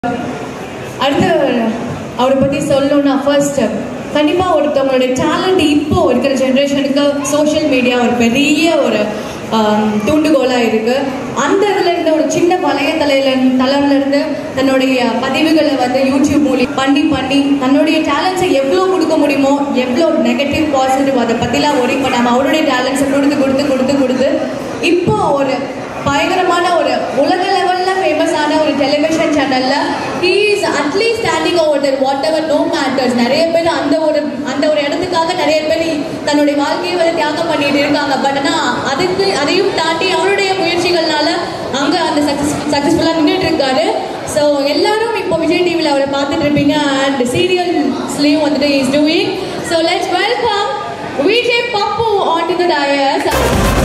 அடுத்து அவரை பற்றி சொல்லணும்னா ஃபர்ஸ்ட் கண்டிப்பாக ஒருத்தவங்களுடைய டேலண்ட் இப்போ இருக்கிற ஜென்ரேஷனுக்கு சோஷியல் மீடியா ஒரு பெரிய ஒரு ஆம், தூண்டுகோலா இருக்கு அந்த இதுல இருந்து ஒரு சின்ன வலையதலையில தளம்ல இருந்து தன்னுடைய பதிவுகளை வந்து யூடியூப் மூலியம் பண்ணி பண்ணி தன்னுடைய டேலண்ட்ஸை எவ்வளோ கொடுக்க முடியுமோ எவ்வளோ நெகட்டிவ் பாசிட்டிவ் அதை பற்றிலாம் ஒரே பண்ணாமல் அவருடைய டேலண்ட்ஸை கொடுத்து கொடுத்து கொடுத்து கொடுத்து இப்போ ஒரு பயங்கரமான ஒரு உலக லெவல்ல ஃபேமஸான ஒரு டெலிவிஷன் சேனல்ல he is at least standing over that whatever no matters நிறைய பேர் அந்த ஒரு அந்த ஒரு இடத்துக்காக நிறைய பேர் தன்னுடைய வாழ்க்கையை வந்து தியாகம் பண்ணிட்டு இருக்காங்க பட் ஆனால் அதுக்கு அதையும் தாண்டி அவருடைய முயற்சிகள்னால அங்க அந்த சக்சஸ் சக்ஸஸ்ஃபுல்லாக நின்றுட்டு இருக்காரு ஸோ எல்லாரும் இப்போ விஜய் டிவியில் அவரை பார்த்துட்டு இருப்பீங்க அண்ட் சீரியல்ஸ்லேயும் வந்துட்டு is doing so let's welcome Vijay Pappu on to the tyres